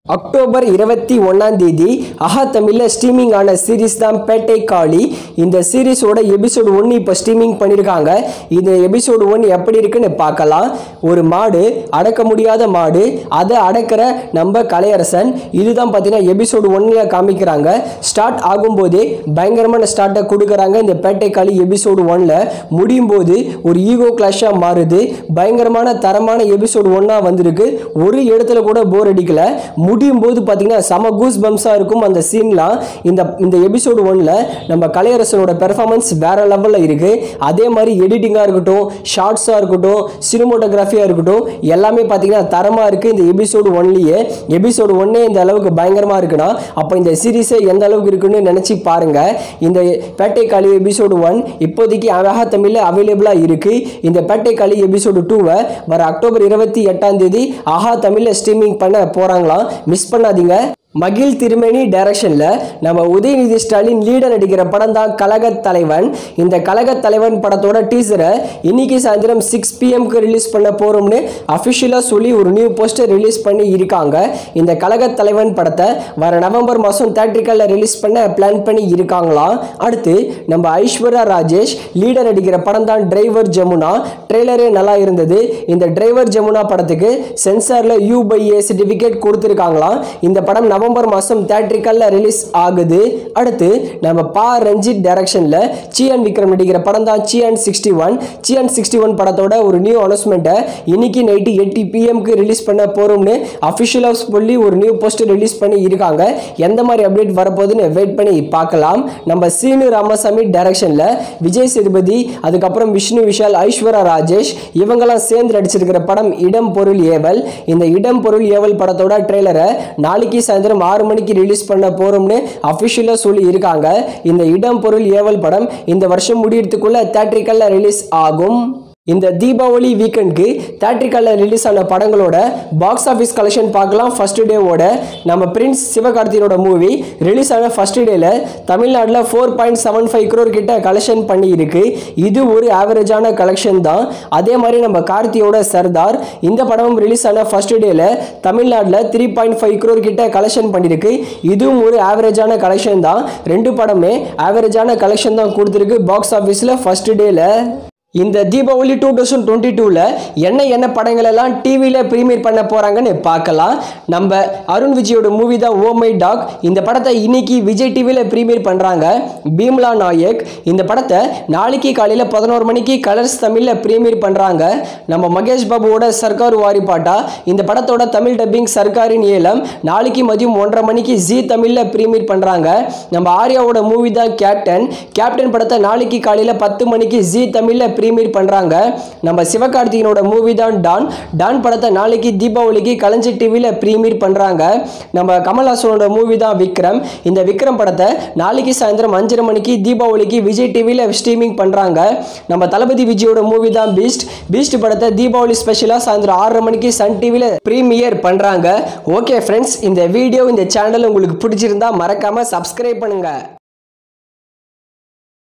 October இருபத்தி ஒன்றாம் தேதி அஹா தமிழில் ஸ்ட்ரீமிங் ஆன சீரிஸ் தான் பேட்டை காளி இந்த சீரிஸோட எபிசோடு ஒன்று இப்போ ஸ்ட்ரீமிங் பண்ணியிருக்காங்க இந்த எபிசோடு ஒன் எப்படி இருக்குன்னு பார்க்கலாம் ஒரு மாடு அடக்க முடியாத மாடு அதை அடக்கிற நம்ம கலையரசன் இதுதான் பார்த்தீங்கன்னா எபிசோடு ஒன்னில் காமிக்கிறாங்க ஸ்டார்ட் ஆகும்போதே பயங்கரமான ஸ்டார்ட்டை கொடுக்குறாங்க இந்த பேட்டை காளி எபிசோடு ஒன்ல முடியும் போது ஒரு ஈகோ கிளாஷாக மாறுது பயங்கரமான தரமான எபிசோடு ஒன்றா வந்திருக்கு ஒரு இடத்துல கூட போர் அடிக்கல முடியும் போது பார்த்தீங்கன்னா செம கூஸ் பம்ஸாக இருக்கும் அந்த சீன்லாம் இந்த இந்த எபிசோடு ஒன்ல நம்ம கலையரசனோட பெர்ஃபார்மன்ஸ் வேற லெவலில் இருக்கு அதே மாதிரி எடிட்டிங்காக இருக்கட்டும் ஷார்ட்ஸாக இருக்கட்டும் சினிமோட்டோகிராஃபியாக இருக்கட்டும் எல்லாமே பார்த்தீங்கன்னா தரமாக இருக்குது இந்த எபிசோடு ஒன்லேயே எபிசோடு ஒன்னே இந்த அளவுக்கு பயங்கரமாக இருக்குன்னா அப்போ இந்த சீரீஸே எந்த அளவுக்கு இருக்குன்னு நினச்சி பாருங்க இந்த பேட்டை காளி எபிசோடு ஒன் இப்போதைக்கு அழகா தமிழில் அவைலபிளாக இருக்கு இந்த பேட்டை காளி எபிசோடு டூவை வர அக்டோபர் இருபத்தி எட்டாம் தேதி ஆஹா தமிழில் ஸ்ட்ரீமிங் பண்ண போகிறாங்களாம் மிஸ் பண்ணாதீங்க மகிழ் திருமணி டைரக்ஷனில் நம்ம உதயநிதி ஸ்டாலின் லீடர் நடிக்கிற படம் தான் கழகத் தலைவன் இந்த கழகத் தலைவன் படத்தோட டீசரை இன்னைக்கு சாயந்தரம் சிக்ஸ் பிஎம்க்கு ரிலீஸ் பண்ண போகிறோம்னு அஃபிஷியலாக சொல்லி ஒரு நியூ போஸ்டர் ரிலீஸ் பண்ணி இருக்காங்க இந்த கழகத் தலைவன் படத்தை வர நவம்பர் மாதம் தேட்ரிக்கலில் ரிலீஸ் பண்ண பிளான் பண்ணி இருக்காங்களாம் அடுத்து நம்ம ஐஸ்வர்யா ராஜேஷ் லீடர் நடிக்கிற படம் தான் டிரைவர் ஜமுனா ட்ரெய்லரே நல்லா இருந்தது இந்த டிரைவர் ஜமுனா படத்துக்கு சென்சாரில் யூ பை ஏ சர்டிஃபிகேட் கொடுத்துருக்காங்களாம் இந்த படம் நவம்பர் மாதம் தேட்ரிக்கலில் ரிலீஸ் ஆகுது அடுத்து நம்ம பா ரஞ்சித் டைரக்ஷனில் சியான் விக்ரம் நடிக்கிற படம் தான் Chiyaan sixty one Chiyaan sixty one படத்தோட ஒரு நியூ அனௌன்ஸ்மெண்ட்டை இன்னைக்கு நைட்டு எட்டு பிஎம்க்கு ரிலீஸ் பண்ண போகிறோம்னு அஃபிஷியலாக சொல்லி ஒரு நியூ போஸ்டர் ரிலீஸ் பண்ணி இருக்காங்க எந்த மாதிரி அப்டேட் வரப்போகுதுன்னு வெயிட் பண்ணி பார்க்கலாம் நம்ம சீனு ராமசாமி டைரக்ஷனில் விஜய் சேதுபதி அதுக்கப்புறம் விஷ்ணு விஷால் ஐஸ்வர்யா ராஜேஷ் இவங்கெல்லாம் சேர்ந்து நடிச்சிருக்கிற படம் இடம் பொருள் ஏவல் இந்த இடம் பொருள் ஏவல் படத்தோட ட்ரெய்லரை நாளைக்கு சாயந்தரம் ஆறு மணிக்கு ரிலீஸ் பண்ண போகிறோம்னு அஃபிஷியலாக சொல்லி இருக்காங்க இந்த இடம் பொருள் ஏவல் படம் இந்த வருஷம் முடியறதுக்குள்ள தேட்ரிக்கலில் ரிலீஸ் ஆகும் இந்த தீபாவளி வீக்கெண்டுக்கு தேட்ரிக்கலில் ரிலீஸ் ஆன படங்களோட பாக்ஸ் ஆஃபீஸ் கலெக்ஷன் பார்க்கலாம் ஃபர்ஸ்ட் டேவோட நம்ம பிரின்ஸ் சிவகார்த்தியோட மூவி ரிலீஸ் ஆன ஃபர்ஸ்ட் டேல தமிழ்நாட்டில் four point seven five crore கிட்ட கலெக்ஷன் பண்ணி இருக்கு இது ஒரு ஆவரேஜான கலெக்ஷன் தான் அதே மாதிரி நம்ம கார்த்தியோட சர்தார் இந்த படமும் ரிலீஸ் ஆன ஃபர்ஸ்ட் டேல தமிழ்நாட்டில் த்ரீ பாயிண்ட் ஃபைவ் க்ரோர் கிட்ட கலெக்ஷன் பண்ணியிருக்கு இதுவும் ஒரு ஆவரேஜான கலெக்ஷன் தான் ரெண்டு படமே ஆவரேஜான கலெக்ஷன் தான் கொடுத்துருக்கு பாக்ஸ் ஆஃபீஸில் ஃபர்ஸ்ட் டேல இந்த தீபாவளி டூ தௌசண்ட் டுவெண்ட்டி டூவில் என்ன என்ன படங்கள் எல்லாம் டிவியில் ப்ரீமியர் பண்ண போகிறாங்கன்னு பார்க்கலாம் நம்ம அருண் விஜயோட மூவி தான் ஓ மை டாக் இந்த படத்தை இன்னைக்கு விஜய் டிவியில் ப்ரீமியர் பண்ணுறாங்க பீம்லா நாயக் இந்த படத்தை நாளைக்கு காலையில் பதினோரு மணிக்கு கலர்ஸ் தமிழில் ப்ரீமியர் பண்ணுறாங்க நம்ம மகேஷ் பாபுவோட சர்க்கார் வாரி பாட்டா இந்த படத்தோட தமிழ் டப்பிங் சர்க்காரின் ஏலம் நாளைக்கு மதியம் ஒன்றரை மணிக்கு ஜி தமிழில் ப்ரீமியர் பண்ணுறாங்க நம்ம ஆர்யாவோட மூவி தான் கேப்டன் கேப்டன் படத்தை நாளைக்கு காலையில் பத்து மணிக்கு ஜி தமிழில் ப்ரீமியர் பண்ணுறாங்க நம்ம சிவகார்த்திகனோட மூவி தான் டான் டான் படத்தை நாளைக்கு தீபாவளிக்கு கலைஞர் டிவியில் ப்ரீமியர் பண்ணுறாங்க நம்ம கமல்ஹாசனோட மூவி தான் விக்ரம் இந்த விக்ரம் படத்தை நாளைக்கு சாயந்தரம் அஞ்சரை மணிக்கு தீபாவளிக்கு விஜய் டிவியில் ஸ்ட்ரீமிங் பண்ணுறாங்க நம்ம தளபதி விஜயோட மூவி தான் பீஸ்ட் பீஸ்ட் படத்தை தீபாவளி ஸ்பெஷலாக சாயந்தரம் ஆறரை மணிக்கு சன் டிவியில் ப்ரீமியர் பண்ணுறாங்க ஓகே ஃப்ரெண்ட்ஸ் இந்த வீடியோ இந்த சேனல் உங்களுக்கு பிடிச்சிருந்தா மறக்காமல் சப்ஸ்கிரைப் பண்ணுங்கள்